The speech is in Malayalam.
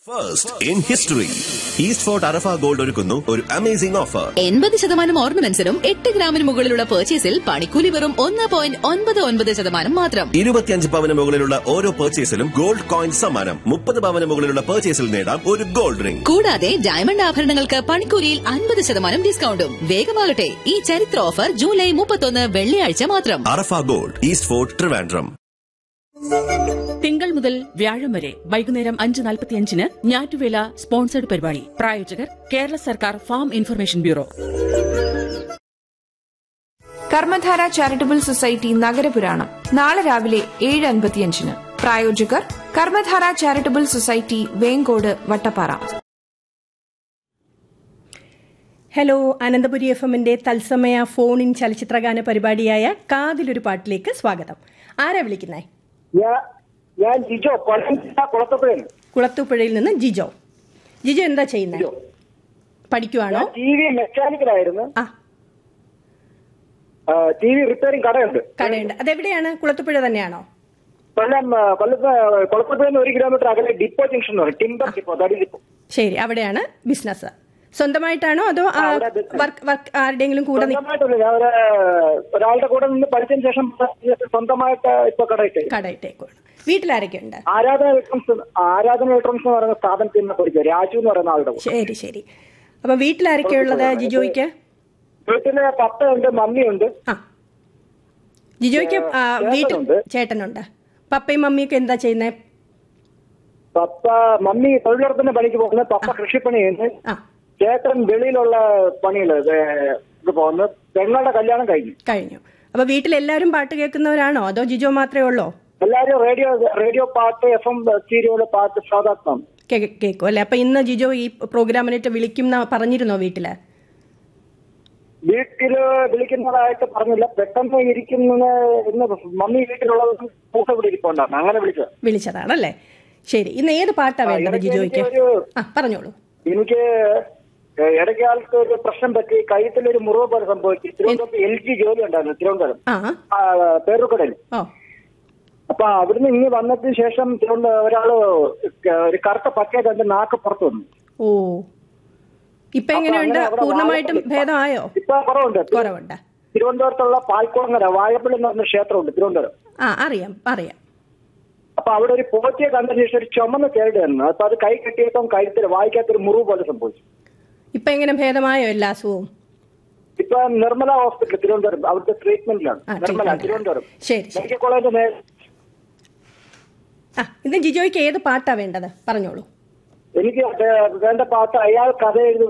First in history east fort Arafa gold ഒരുക്കുന്നു ഒരു അമേസിംഗ് ഓഫർ എൺപത് ശതമാനം ഓർണമെന്റ്സിനും എട്ട് ഗ്രാമിന് മുകളിലുള്ള പർച്ചേസിൽ പണിക്കൂലി വെറും ഒന്ന് പോയിന്റ് ഒൻപത് ഒൻപത് ശതമാനം മാത്രം ഇരുപത്തിയഞ്ച് പവന് മുകളിലുള്ള ഓരോ പർച്ചേസിലും ഗോൾഡ് കോയിൻ സമ്മാനം മുപ്പത് പവന് മുകളിലുള്ള പർച്ചേസിൽ നേടാം ഒരു ഗോൾഡ് റിംഗ് കൂടാതെ ഡയമണ്ട് ആഭരണങ്ങൾക്ക് പണിക്കൂലിയിൽ അൻപത് ശതമാനം ഡിസ്കൗണ്ടും വേഗമാകട്ടെ ഈ ചരിത്ര ഓഫർ ജൂലൈ മുപ്പത്തൊന്ന് വെള്ളിയാഴ്ച മാത്രം Arafa gold east fort Trivandrum തിങ്കൾ മുതൽ വ്യാഴം വരെ വൈകുന്നേരം അഞ്ച് നാൽപ്പത്തിയഞ്ചിന് ഞാറ്റുവേല സ്പോൺസർഡ് പരിപാടി പ്രായോജകർ കേരള സർക്കാർ farm information bureau Karmadhara charitable society നഗരപുരാണം നാളെ രാവിലെ ഏഴ് അൻപത്തിയഞ്ചിന് പ്രായോജകർ Karmadhara charitable society Venkode Vattappara hello Ananthapuri F എമ്മിന്റെ തത്സമയ ഫോൺ ഇൻ ചലച്ചിത്രഗാന പരിപാടിയായ കാതിലൊരു പാട്ടിലേക്ക് സ്വാഗതം ആരാ വിളിക്കുന്നേ ഞാൻ ഞാൻ ജിജോ കൊല്ലം ജില്ല കുളത്തപ്പുഴയിൽ കുളത്തൂപ്പുഴയിൽ നിന്ന് ജിജോ ജിജോ എന്താ ചെയ്യുന്നത് ജിജോ. പഠിക്കുവാണോ ഞാൻ ടി വി മെക്കാനിക്കലായിരുന്നു ആ ടി വി റിപ്പയറിംഗ് കടയുണ്ട് കടയുണ്ട് അതെവിടെയാണ് കുളത്തൂപ്പുഴ തന്നെയാണോ കൊല്ലം ആ, കൊല്ലത്ത് കുളത്തപ്പുഴയിൽ നിന്ന് ഒരു കിലോമീറ്റർ അകലെ ഡിപ്പോ ജംഗ്ഷൻ എന്ന് പറയും ടിംബർ ഡിപ്പോ തടി ഡിപ്പോ ശരി അവിടെയാണ് ബിസിനസ് സ്വന്തമായിട്ടാണോ അതോ ആ, അവിടെ business. വർക്ക് വർക്ക് ആരുടെയെങ്കിലും കൂടെ നി- സ്വന്തമായിട്ടില്ല ഞാൻ ഒരു, ഒരാളുടെ കൂടെ നിന്ന് പഠിച്ചതിന് ശേഷം സ്വന്തമായിട്ട് ഇപ്പൊ കടയിട്ട് കടയിട്ടേക്കുവാണ് വീട്ടിലാരൊക്കെ ഉണ്ട് ആരാധന ഇലക്ട്രോൺസ് ആരാധന ഇലക്ട്രോൺസ് എന്ന് പറയുന്ന സ്ഥാപനത്തിൽ നിന്ന് പഠിച്ചത് രാജു എന്ന് പറയുന്ന ആളുടെ കൂടെ ശരി ശരി അപ്പൊ വീട്ടിലാരൊക്കെ ഉള്ളത് ജിജോയ്ക്ക് വീട്ടില് പപ്പയുണ്ട് മമ്മിയുണ്ട് ആ ജിജോയ്ക്ക് ആ, വീട്ടിൽ ചേട്ടനുണ്ട്. ചേട്ടനുണ്ട് പപ്പയും മമ്മിയൊക്കെ എന്താ ചെയ്യുന്നത് പപ്പ മമ്മി തൊഴിലുറപ്പിന്റെ പണിക്ക് പോകുന്നത് പപ്പ കൃഷിപ്പണി ചെയ്യുന്നത് ആ ചേട്ടൻ വെളിയിലുള്ള പണികള് ഇത് പോകുന്നത് പെങ്ങളുടെ കല്യാണം കഴിഞ്ഞു കഴിഞ്ഞു അപ്പൊ വീട്ടിൽ എല്ലാവരും പാട്ട് കേൾക്കുന്നവരാണോ അതോ ജിജോ മാത്രമേ ഉള്ളോ എല്ലാരും റേഡിയോ റേഡിയോ പാട്ട് എഫ് എം സീരിയല് പാട്ട് ശ്രോതാക്കളാണ് കേ- കേൾക്കും അല്ലെ അപ്പൊ ഇന്ന് ജിജോ ഈ പ്രോഗ്രാമിനായിട്ട് വിളിക്കും എന്ന് പറഞ്ഞിരുന്നോ വീട്ടില് വീട്ടില് വിളിക്കുന്നതായിട്ട് പറഞ്ഞില്ല പെട്ടെന്ന് ഇരിക്കുന്ന ഇന്ന് മമ്മി വീട്ടിലുള്ളത് പൂക്ക ഇവിടെ ഇരിപ്പുണ്ടായിരുന്നു അങ്ങനെ വിളിച്ചത് വിളിച്ചതാണല്ലേ ശരി ഇന്ന് ഏത് പാട്ടാ വേണ്ടത് ഇടയ്ക്ക് ജിജോയ്ക്ക് എനിക്കൊരു- ആ പറഞ്ഞോളൂ എനിക്ക് ഇടയ്ക്കാലത്ത് ഒരു പ്രശ്നം പറ്റി കഴുത്തിലൊരു മുറിവ് പോലെ സംഭവിച്ചു തിരുവനന്തപുരത്ത് എൽ ജി ജോലി ഉണ്ടായിരുന്നു തിരുവനന്തപുരം ആ ആ, പേരുക്കടയിൽ ഓ അപ്പൊ അവിടുന്ന് ഇങ്ങ് വന്നതിന് ശേഷം തിരുവനന്തപുരം ഒരാള് ഒരു കറുത്ത പച്ച കണ്ട് നാക്ക് പുറത്തു വന്നു ഓ ഇപ്പൊ എങ്ങനെയുണ്ട് അങ്ങനെ അവിടെ പൂർണ്ണമായിട്ടും വാഴപ്പള്ളി- ഭേദമായോ ഇപ്പൊ കുറവുണ്ട് കുറവുണ്ട് തിരുവനന്തപുരത്തുള്ള പാൽക്കുളങ്ങര വാഴപ്പള്ളി എന്ന് പറഞ്ഞ ക്ഷേത്രമുണ്ട് തിരുവനന്തപുരം ആ അറിയാം അറിയാം അപ്പൊ അവിടെ ഒരു പോറ്റിയെ കണ്ടതിന് ശേഷം ഒരു ചുമന്ന് കേട് വന്നു അപ്പൊ അത് കൈ കെട്ടിയപ്പം കഴുത്തിൽ വായിക്കാത്തൊരു മുറിവ് പോലെ സംഭവിച്ചു ഇപ്പൊ എങ്ങനെ ഭേദമായോ എല്ലാ അസുഖവും ഇപ്പൊ നിർമ്മല ഹോസ്പിറ്റൽ തിരുവനന്തപുരം അവിടുത്തെ ട്രീറ്റ്മെന്റിലാണ് ആ, നിർമ്മല treatment. തിരുവനന്തപുരം ശരി ശരി മെഡിക്കൽ കോളേജിന്റെ നേ- ആ ഇന്ന് ജിജോയ്ക്ക് ഏത് പാട്ടാ വേണ്ടത് പറഞ്ഞോളൂ എനിക്ക് വേണ്ട പാട്ട് അയാൾ കഥ എഴുതി